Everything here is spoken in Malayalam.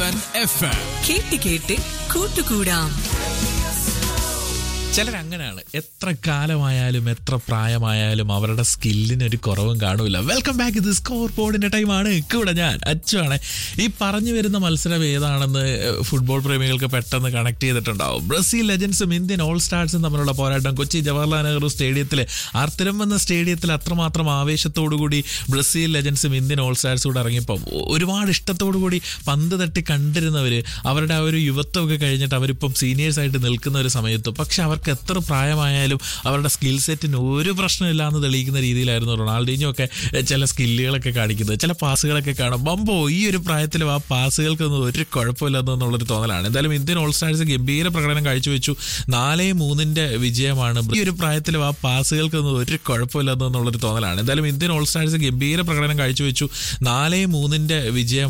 ആൻഡ് എഫ് എം കേട്ട് കേട്ട് കൂട്ടുകൂടാം ചിലരങ്ങനെയാണ് എത്ര കാലമായാലും എത്ര പ്രായമായാലും അവരുടെ സ്കില്ലിന് ഒരു കുറവും കാണൂല വെൽക്കം ബാക്ക് ഇത് സ്കോർ ബോർഡിന്റെ ടൈമാണ് കൂടെ ഞാൻ അച്ചുവാണ് ഈ പറഞ്ഞു വരുന്ന മത്സരം ഏതാണെന്ന് ഫുട്ബോൾ പ്രേമികൾക്ക് പെട്ടെന്ന് കണക്ട് ചെയ്തിട്ടുണ്ടാവും ബ്രസീൽ ലെജൻസും ഇന്ത്യൻ ഓൾ സ്റ്റാർസും തമ്മിലുള്ള പോരാട്ടം കൊച്ചി ജവഹർലാൽ നെഹ്റു സ്റ്റേഡിയത്തിലെ ആർത്തിരം എന്ന സ്റ്റേഡിയത്തിൽ അത്രമാത്രം ആവേശത്തോടുകൂടി ബ്രസീൽ ലെജൻസും ഇന്ത്യൻ ഓൾ സ്റ്റാർസും കൂടെ ഇറങ്ങിയപ്പം ഒരുപാട് ഇഷ്ടത്തോടുകൂടി പന്ത് തട്ടി കണ്ടിരുന്നവര് അവരുടെ ആ ഒരു യുവത്വമൊക്കെ കഴിഞ്ഞിട്ട് അവരിപ്പം സീനിയേഴ്സ് ആയിട്ട് നിൽക്കുന്ന ഒരു സമയത്ത് പക്ഷെ അവർക്ക് എത്ര പ്രായമായാലും അവരുടെ സ്കിൽ സെറ്റിന് ഒരു പ്രശ്നമില്ല എന്ന് തെളിയിക്കുന്ന രീതിയിലായിരുന്നു റൊണാൾഡീഞ്ഞോ ഒക്കെ ചില സ്കില്ലുകളൊക്കെ കാണിക്കുന്നത് ചില പാസുകളൊക്കെ കാണും ബമ്പോ ഈ ഒരു പ്രായത്തിലും ആ പാസുകൾക്കൊന്നും ഒരു കുഴപ്പമില്ലെന്നുള്ളൊരു തോന്നലാണ് എന്തായാലും ഇന്ത്യൻ ഓൾ സ്റ്റാർസ് ഗംഭീര പ്രകടനം കാഴ്ചവെച്ചു നാലേ മൂന്നിന്റെ വിജയമാണ് ഈ ഒരു പ്രായത്തിലും ആ പാസുകൾക്കൊന്നും ഒരു കുഴപ്പമില്ലെന്നുള്ളൊരു തോന്നലാണ് എന്തായാലും ഇന്ത്യൻ ഓൾ സ്റ്റാർസ് ഗംഭീര പ്രകടനം കാഴ്ചവെച്ചു നാലേ മൂന്നിന്റെ വിജയം